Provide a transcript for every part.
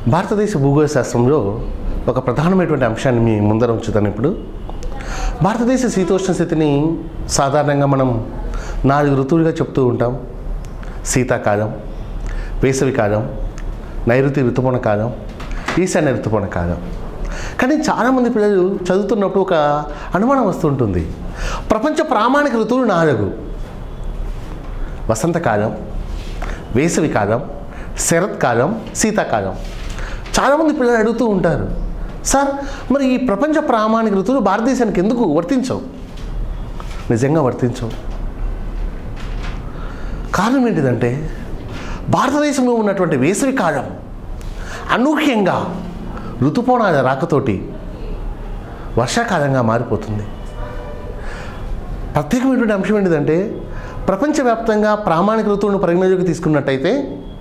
భారతదేశ భూగోళ శాస్త్రంలో ఒక ప్రధానమైనటువంటి అంశాన్ని మీ ముందర ఉంచుతాను ఇప్పుడు భారతదేశ శీతోష్ణ స్థితిని సాధారణంగా మనం నాలుగు ఋతువులుగా చెప్తూ ఉంటాం శీతాకాలం వేసవికాలం నైరుతి ఋతుపవన కాలం ఈశాన్య ఋతుపవన కాలం కానీ చాలామంది పిల్లలు చదువుతున్నప్పుడు ఒక అనుమానం వస్తుంటుంది ప్రపంచ ప్రామాణిక ఋతువులు నాలుగు వసంతకాలం వేసవికాలం శరత్కాలం శీతాకాలం చాలామంది పిల్లలు అడుగుతూ ఉంటారు సార్ మరి ఈ ప్రపంచ ప్రామాణిక ఋతువులు భారతదేశానికి ఎందుకు వర్తించవు నిజంగా వర్తించవు కారణం ఏంటిదంటే భారతదేశంలో ఉన్నటువంటి వేసవి కాలం అనూహ్యంగా ఋతుపవనాల రాకతోటి వర్షాకాలంగా మారిపోతుంది ప్రత్యేకమైనటువంటి అంశం ఏంటిదంటే ప్రపంచవ్యాప్తంగా ప్రామాణిక ఋతువులను పరిగణలోకి తీసుకున్నట్టయితే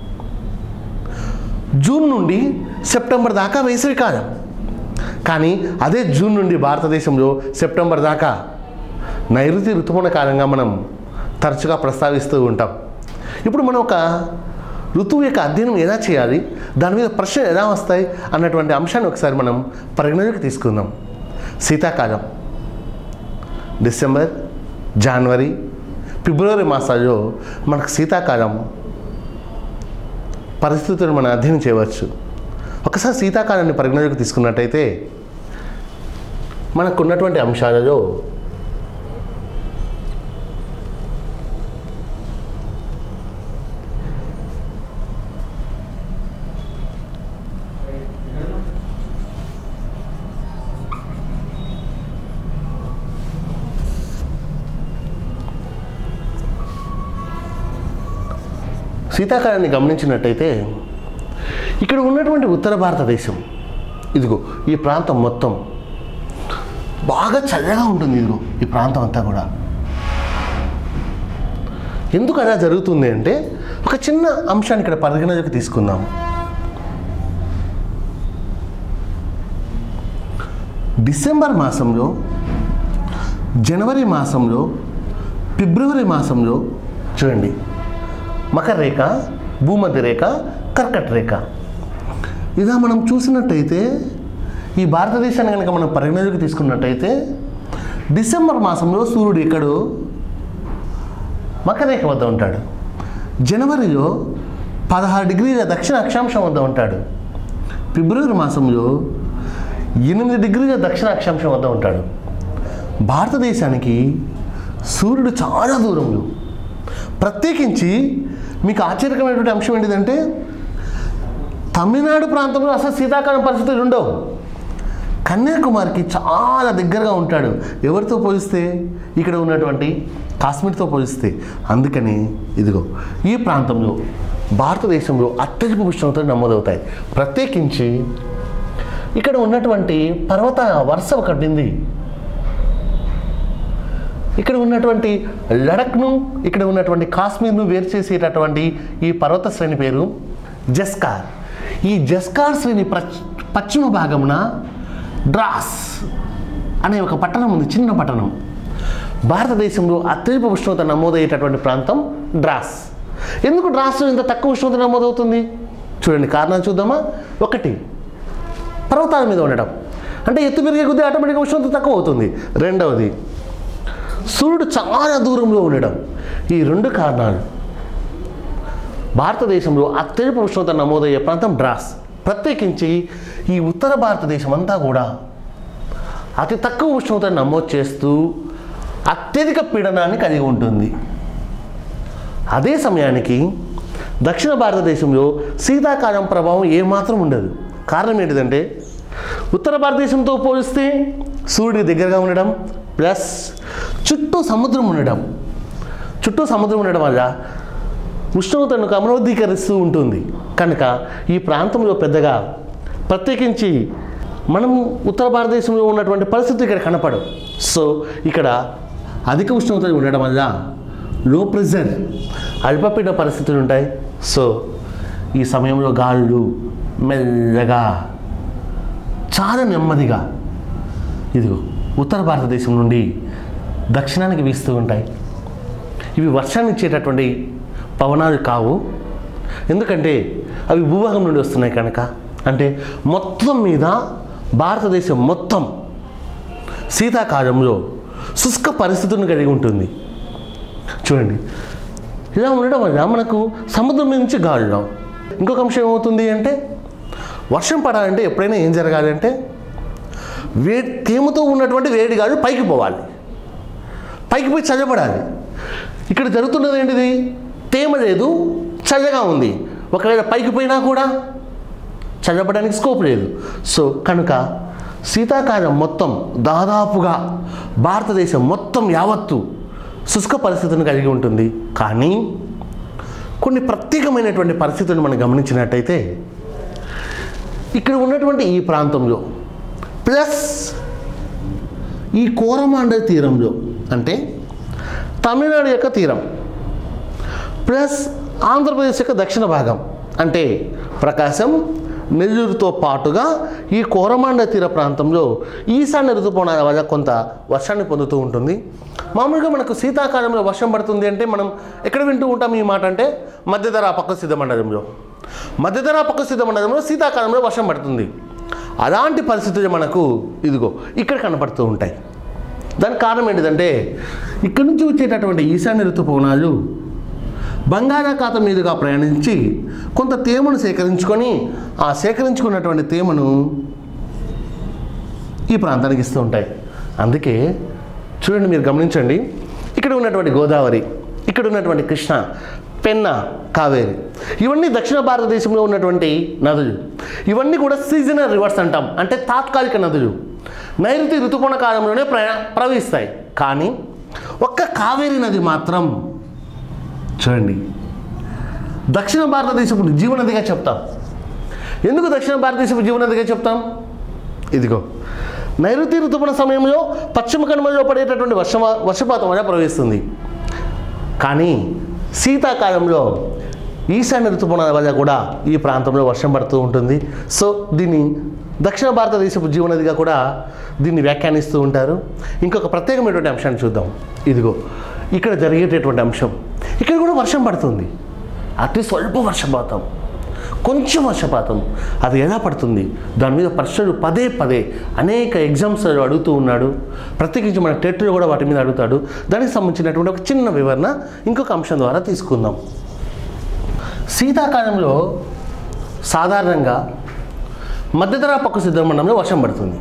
జూన్ నుండి సెప్టెంబర్ దాకా వేసవి కాలం కానీ అదే జూన్ నుండి భారతదేశంలో సెప్టెంబర్ దాకా నైరుతి ఋతుపవన కాలంగా మనం తరచుగా ప్రస్తావిస్తూ ఉంటాం ఇప్పుడు మనం ఒక ఋతువు యొక్క అధ్యయనం ఎలా చేయాలి దాని మీద ప్రశ్నలు ఎలా వస్తాయి అన్నటువంటి అంశాన్ని ఒకసారి మనం పరిగణలోకి తీసుకుందాం శీతాకాలం డిసెంబర్ జనవరి ఫిబ్రవరి మాసాల్లో మనకు శీతాకాలం పరిస్థితులను మనం అధ్యయనం చేయవచ్చు ఒకసారి శీతాకాలాన్ని పరిగణలోకి తీసుకున్నట్టయితే మనకు ఉన్నటువంటి అంశాలలో శీతాకాలాన్ని గమనించినట్టయితే ఇక్కడ ఉన్నటువంటి ఉత్తర భారతదేశం ఇదిగో ఈ ప్రాంతం మొత్తం బాగా చల్లగా ఉంటుంది ఇదిగో ఈ ప్రాంతం అంతా కూడా ఎందుకు అలా జరుగుతుంది అంటే ఒక చిన్న అంశాన్ని ఇక్కడ పరిగణలోకి తీసుకుందాం డిసెంబర్ మాసంలో జనవరి మాసంలో ఫిబ్రవరి మాసంలో చూడండి మకర రేఖ భూమధ్య రేఖ కర్కట రేఖ ఇలా మనం చూసినట్టయితే ఈ భారతదేశాన్ని కనుక మనం పరిగణలోకి తీసుకున్నట్టయితే డిసెంబర్ మాసంలో సూర్యుడు ఎక్కడో మకర రేఖ వద్ద ఉంటాడు జనవరిలో పదహారు డిగ్రీల దక్షిణ అక్షాంశం వద్ద ఉంటాడు ఫిబ్రవరి మాసంలో ఎనిమిది డిగ్రీల దక్షిణ అక్షాంశం వద్ద ఉంటాడు భారతదేశానికి సూర్యుడు చాలా దూరంలో ప్రత్యేకించి మీకు ఆశ్చర్యకరమైనటువంటి అంశం ఏంటిదంటే తమిళనాడు ప్రాంతంలో అసలు శీతాకాలం పరిస్థితులు ఉండవు కన్యాకుమారికి చాలా దగ్గరగా ఉంటాడు ఎవరితో పోలిస్తే ఇక్కడ ఉన్నటువంటి కాశ్మీర్తో పోలిస్తే అందుకని ఇదిగో ఈ ప్రాంతంలో భారతదేశంలో అత్యధిక ఉష్ణోగ్రతలు నమోదవుతాయి ప్రత్యేకించి ఇక్కడ ఉన్నటువంటి పర్వత వరుస ఒకటి ఉంది ఇక్కడ ఉన్నటువంటి లడఖ్ను ఇక్కడ ఉన్నటువంటి కాశ్మీర్ను వేరు చేసేటటువంటి ఈ పర్వత శ్రేణి పేరు జస్కార్ ఈ జస్కార్ శ్రేణి ప్రచ్- పశ్చిమ భాగమున డ్రాస్ అనే ఒక పట్టణం ఉంది చిన్న పట్టణం భారతదేశంలో అత్యధిక ఉష్ణోగ్రత నమోదయ్యేటటువంటి ప్రాంతం డ్రాస్ ఎందుకు డ్రాస్లో ఇంత తక్కువ ఉష్ణోగ్రత నమోదవుతుంది చూడండి కారణాలు చూద్దామా ఒకటి పర్వతాల మీద ఉండడం అంటే ఎత్తు పెరిగే కొద్దీ ఆటోమేటిక్గా ఉష్ణోగ్రత తక్కువ అవుతుంది రెండవది సూర్యుడు చాలా దూరంలో ఉండడం ఈ రెండు కారణాలు భారతదేశంలో అత్యధిక ఉష్ణోగ్రత నమోదయ్యే ప్రాంతం డ్రాస్ ప్రత్యేకించి ఈ ఉత్తర భారతదేశం అంతా కూడా అతి తక్కువ ఉష్ణోగ్రత నమోదు చేస్తూ అత్యధిక పీడనాన్ని కలిగి ఉంటుంది అదే సమయానికి దక్షిణ భారతదేశంలో శీతాకాలం ప్రభావం ఏమాత్రం ఉండదు కారణం ఏంటిదంటే ఉత్తర భారతదేశంతో పోలిస్తే సూర్యుడి దగ్గరగా ఉండడం ప్లస్ చుట్టూ సముద్రం ఉండడం చుట్టూ సముద్రం ఉండడం వల్ల ఉష్ణోగ్రతను క్రమబద్ధీకరిస్తూ ఉంటుంది కనుక ఈ ప్రాంతంలో పెద్దగా ప్రత్యేకించి మనం ఉత్తర భారతదేశంలో ఉన్నటువంటి పరిస్థితి ఇక్కడ కనపడవు సో ఇక్కడ అధిక ఉష్ణోగ్రత ఉండడం వల్ల లో ప్రెజర్ అల్పపీడన పరిస్థితులు ఉంటాయి సో ఈ సమయంలో గాలులు మెల్లగా చాలా నెమ్మదిగా ఇదిగో ఉత్తర భారతదేశం నుండి దక్షిణానికి వీస్తూ ఉంటాయి ఇవి వర్షాన్ని ఇచ్చేటటువంటి పవనాలు కావు ఎందుకంటే అవి భూభాగం నుండి వస్తున్నాయి కనుక అంటే మొత్తం మీద భారతదేశం మొత్తం శీతాకాలంలో శుష్క పరిస్థితులను కలిగి ఉంటుంది చూడండి ఇలా ఉండడం వల్ల మనకు సముద్రం మీద నుంచి గాలులో ఇంకొక అంశం ఏమవుతుంది అంటే వర్షం పడాలంటే ఎప్పుడైనా ఏం జరగాలి అంటే వే తేమతో ఉన్నటువంటి వేడి గాలి పైకి పోవాలి పైకి పోయి చల్లబడాలి ఇక్కడ జరుగుతున్నది ఏంటిది తేమ లేదు చల్లగా ఉంది ఒకవేళ పైకి పోయినా కూడా చల్లబడడానికి స్కోప్ లేదు సో కనుక శీతాకాలం మొత్తం దాదాపుగా భారతదేశం మొత్తం యావత్తు శుష్క పరిస్థితిని కలిగి ఉంటుంది కానీ కొన్ని ప్రత్యేకమైనటువంటి పరిస్థితులను మనం గమనించినట్టయితే ఇక్కడ ఉన్నటువంటి ఈ ప్రాంతంలో ప్లస్ ఈ కోరమాండ తీరంలో అంటే తమిళనాడు యొక్క తీరం ప్లస్ ఆంధ్రప్రదేశ్ యొక్క దక్షిణ భాగం అంటే ప్రకాశం నెల్లూరుతో పాటుగా ఈ కోరమాండ తీర ప్రాంతంలో ఈశాన్య ఋతుపవనాల వల్ల కొంత వర్షాన్ని పొందుతూ ఉంటుంది మామూలుగా మనకు శీతాకాలంలో వర్షం పడుతుంది అంటే మనం ఎక్కడ వింటూ ఉంటాం ఈ మాట అంటే మధ్యధరా పక్క సిద్ధ మండలంలో మధ్యధరా పక్క సిద్ధ మండలంలో శీతాకాలంలో వర్షం పడుతుంది అలాంటి పరిస్థితులు మనకు ఇదిగో ఇక్కడ కనపడుతూ ఉంటాయి దానికి కారణం ఏంటిదంటే ఇక్కడి నుంచి వచ్చేటటువంటి ఈశాన్య ఋతుపవనాలు బంగాళాఖాతం మీదుగా ప్రయాణించి కొంత తేమను సేకరించుకొని ఆ సేకరించుకున్నటువంటి తేమను ఈ ప్రాంతానికి ఇస్తూ ఉంటాయి అందుకే చూడండి మీరు గమనించండి ఇక్కడ ఉన్నటువంటి గోదావరి ఇక్కడ ఉన్నటువంటి కృష్ణ పెన్న కావేరి ఇవన్నీ దక్షిణ భారతదేశంలో ఉన్నటువంటి నదులు ఇవన్నీ కూడా సీజనల్ రివర్స్ అంటాం అంటే తాత్కాలిక నదులు నైరుతి ఋతుపవన కాలంలోనే ప్ర ప్రవహిస్తాయి కానీ ఒక్క కావేరి నది మాత్రం చూడండి దక్షిణ భారతదేశపు జీవనదిగా చెప్తాం ఎందుకు దక్షిణ భారతదేశపు జీవనదిగా చెప్తాం ఇదిగో నైరుతి ఋతుపవన సమయంలో పశ్చిమ కనుమలలో పడేటటువంటి వర్ష వర్షపాతం వల్ల ప్రవహిస్తుంది కానీ శీతాకాలంలో ఈశాన్య ఋతుపవనాల వల్ల కూడా ఈ ప్రాంతంలో వర్షం పడుతూ ఉంటుంది సో దీన్ని దక్షిణ భారతదేశపు జీవనదిగా కూడా దీన్ని వ్యాఖ్యానిస్తూ ఉంటారు ఇంకొక ప్రత్యేకమైనటువంటి అంశాన్ని చూద్దాం ఇదిగో ఇక్కడ జరిగేటటువంటి అంశం ఇక్కడ కూడా వర్షం పడుతుంది అతి స్వల్ప వర్షపాతం కొంచెం వర్షపాతం అది ఎలా పడుతుంది దాని మీద పరీక్షలు పదే పదే అనేక ఎగ్జామ్స్ అడుగుతూ ఉన్నాడు ప్రత్యేకించి మన టెట్లో కూడా వాటి మీద అడుగుతాడు దానికి సంబంధించినటువంటి ఒక చిన్న వివరణ ఇంకొక అంశం ద్వారా తీసుకుందాం శీతాకాలంలో సాధారణంగా మధ్యధరా పక్క సిద్ధమండంలో వర్షం పడుతుంది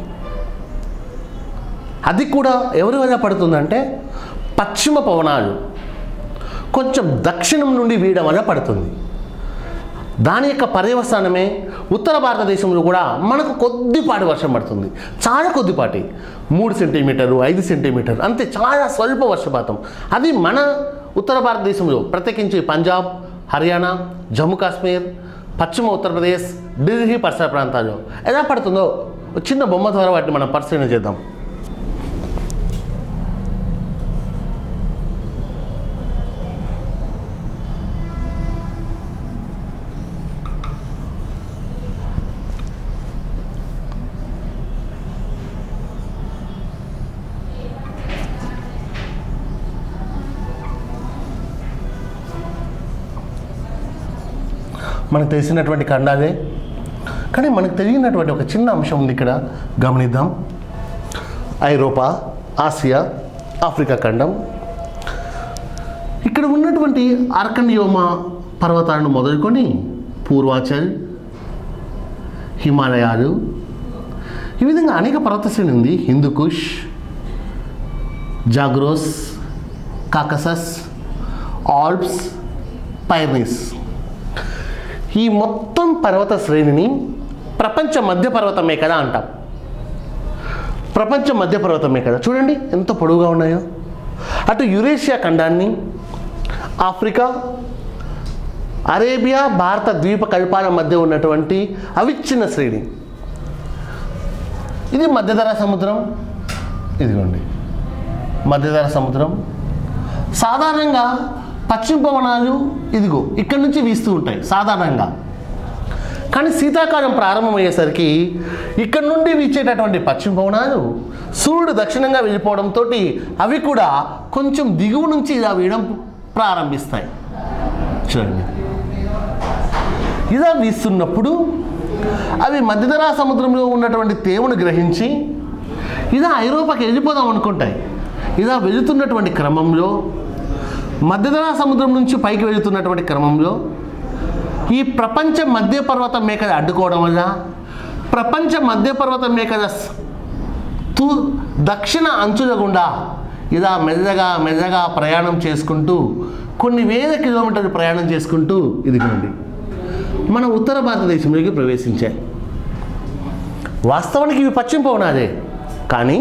అది కూడా ఎవరి వల్ల పడుతుందంటే పశ్చిమ పవనాలు కొంచెం దక్షిణం నుండి వీయడం వల్ల పడుతుంది దాని యొక్క పర్యవసానమే ఉత్తర భారతదేశంలో కూడా మనకు కొద్దిపాటి వర్షం పడుతుంది చాలా కొద్దిపాటి మూడు సెంటీమీటరు ఐదు సెంటీమీటర్ అంతే చాలా స్వల్ప వర్షపాతం అది మన ఉత్తర భారతదేశంలో ప్రత్యేకించి పంజాబ్ హర్యానా జమ్మూ కాశ్మీర్ పశ్చిమ ఉత్తరప్రదేశ్ ఢిల్లీ పరిసర ప్రాంతాల్లో ఎలా పడుతుందో ఒక చిన్న బొమ్మ ద్వారా వాటిని మనం పరిశీలన చేద్దాం మనకు తెలిసినటువంటి ఖండాలే కానీ మనకు తెలియనటువంటి ఒక చిన్న అంశం ఉంది ఇక్కడ గమనిద్దాం ఐరోపా ఆసియా ఆఫ్రికా ఖండం ఇక్కడ ఉన్నటువంటి ఆర్కన్యోమా పర్వతాలను మొదలుకొని పూర్వాచల్ హిమాలయాలు ఈ విధంగా అనేక పర్వత శ్రేణి ఉంది Hindu Kush Zagros Caucasus Alps Pyrenees ఈ మొత్తం పర్వత శ్రేణిని ప్రపంచ మధ్య పర్వతమే కదా అంటాం ప్రపంచ మధ్య పర్వతమే కదా చూడండి ఎంత పొడవుగా ఉన్నాయో అటు యురేషియా ఖండాన్ని ఆఫ్రికా అరేబియా భారత ద్వీప కల్పాల మధ్య ఉన్నటువంటి అవిచ్ఛిన్న శ్రేణి ఇది మధ్యధరా సముద్రం ఇదిగోండి మధ్యధరా సముద్రం సాధారణంగా పశ్చిమ పవనాలు ఇదిగో ఇక్కడి నుంచి వీస్తూ ఉంటాయి సాధారణంగా కానీ శీతాకాలం ప్రారంభమయ్యేసరికి ఇక్కడ నుండి వీచేటటువంటి పశ్చిమ పవనాలు సూర్యుడు దక్షిణంగా వెళ్ళిపోవడంతో అవి కూడా కొంచెం దిగువ నుంచి ఇలా వీయడం ప్రారంభిస్తాయి చూడండి ఇలా వీస్తున్నప్పుడు అవి మధ్యధరా సముద్రంలో ఉన్నటువంటి తేమను గ్రహించి ఇలా ఐరోపాకి వెళ్ళిపోదాం అనుకుంటాయి ఇలా వెళుతున్నటువంటి క్రమంలో మధ్యధరా సముద్రం నుంచి పైకి వెళుతున్నటువంటి క్రమంలో ఈ ప్రపంచ మధ్య పర్వత మేకలు అడ్డుకోవడం వల్ల ప్రపంచ మధ్య పర్వత మేకల స- తూ దక్షిణ అంచుల గుండా ఇలా మెల్లగా మెల్లగా ప్రయాణం చేసుకుంటూ కొన్ని వేల కిలోమీటర్లు ప్రయాణం చేసుకుంటూ ఇదిగోండి మన ఉత్తర భారతదేశంలోకి ప్రవేశించాయి వాస్తవానికి ఇవి పశ్చిమ పవనాలే కానీ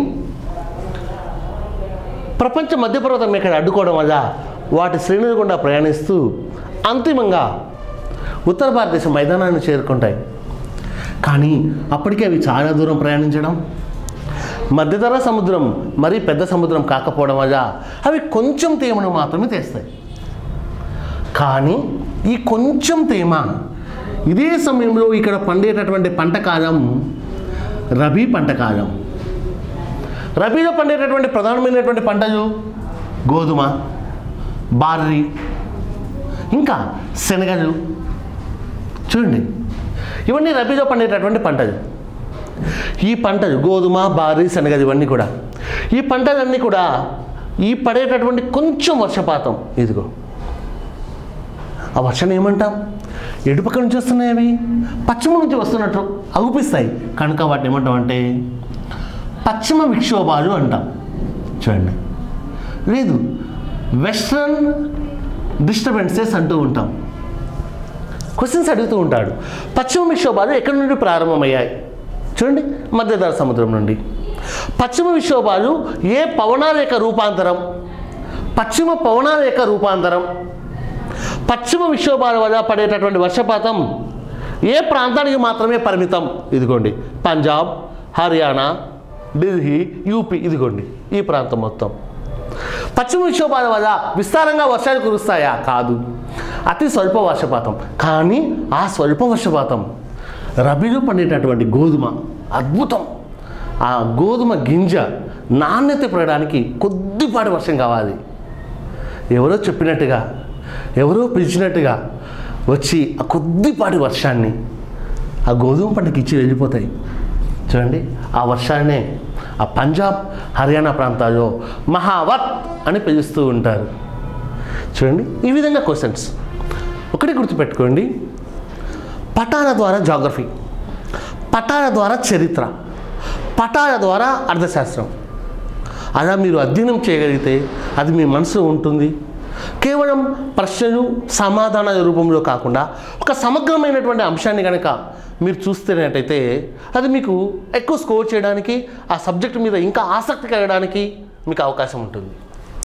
ప్రపంచ మధ్యపర్వతం ఇక్కడ అడ్డుకోవడం వల్ల వాటి శ్రేణుల గుండా ప్రయాణిస్తూ అంతిమంగా ఉత్తర భారతదేశం మైదానాన్ని చేరుకుంటాయి కానీ అప్పటికే అవి చాలా దూరం ప్రయాణించడం మధ్యధర సముద్రం మరీ పెద్ద సముద్రం కాకపోవడం వల్ల అవి కొంచెం తేమను మాత్రమే తెస్తాయి కానీ ఈ కొంచెం తేమ ఇదే సమయంలో ఇక్కడ పండేటటువంటి పంట కాలం రబీ పంట కాలం రబీలో పండేటటువంటి ప్రధానమైనటువంటి పంటలు గోధుమ బార్లీ ఇంకా శనగలు చూడండి ఇవన్నీ రబీలో పండేటటువంటి పంటలు ఈ పంటలు గోధుమ బార్లీ శనగలు ఇవన్నీ కూడా ఈ పంటలన్నీ కూడా ఈ పడేటటువంటి కొంచెం వర్షపాతం ఇదిగో ఆ వర్షం ఏమంటాం ఎటుపక్క నుంచి వస్తున్నాయి అవి పశ్చిమ నుంచి వస్తున్నట్టు అగుపిస్తాయి కనుక వాటిని ఏమంటాం అంటే పశ్చిమ విక్షోభాలు అంటాం చూడండి లేదు వెస్ట్రన్ డిస్టర్బెన్సెస్ అంటూ ఉంటాం క్వశ్చన్స్ అడుగుతూ ఉంటాడు పశ్చిమ విక్షోభాలు ఎక్కడి నుండి ప్రారంభమయ్యాయి చూడండి మధ్యధర సముద్రం నుండి పశ్చిమ విక్షోభాలు ఏ పవనాల యొక్క రూపాంతరం పశ్చిమ పవనాల యొక్క రూపాంతరం పశ్చిమ విక్షోభాల వల్ల పడేటటువంటి వర్షపాతం ఏ ప్రాంతానికి మాత్రమే పరిమితం ఇదిగోండి పంజాబ్ హర్యానా ఢిల్లీ యూపీ ఇదిగోండి ఈ ప్రాంతం మొత్తం పశ్చిమ విక్షోభాల వల్ల విస్తారంగా వర్షాలు కురుస్తాయా కాదు అతి స్వల్ప వర్షపాతం కానీ ఆ స్వల్ప వర్షపాతం రబీలో పండేటటువంటి గోధుమ అద్భుతం ఆ గోధుమ గింజ నాణ్యత పెరగడానికి కొద్దిపాటి వర్షం కావాలి ఎవరో చెప్పినట్టుగా ఎవరో పిలిచినట్టుగా వచ్చి ఆ కొద్దిపాటి వర్షాన్ని ఆ గోధుమ పంటకి ఇచ్చి వెళ్ళిపోతాయి చూడండి ఆ వర్షాన్నే ఆ పంజాబ్ హర్యానా ప్రాంతాల్లో మహావత్ అని పిలుస్తూ ఉంటారు చూడండి ఈ విధంగా క్వశ్చన్స్ ఒకటి గుర్తుపెట్టుకోండి పటాల ద్వారా జాగ్రఫీ పటాల ద్వారా చరిత్ర పటాల ద్వారా అర్థశాస్త్రం అలా మీరు అధ్యయనం చేయగలిగితే అది మీ మనసులో ఉంటుంది కేవలం ప్రశ్నలు సమాధానాల రూపంలో కాకుండా ఒక సమగ్రమైనటువంటి అంశాన్ని కనుక మీరు చూస్తున్నట్టయితే అది మీకు ఎక్కువ స్కోర్ చేయడానికి ఆ సబ్జెక్ట్ మీద ఇంకా ఆసక్తి కలగడానికి మీకు అవకాశం ఉంటుంది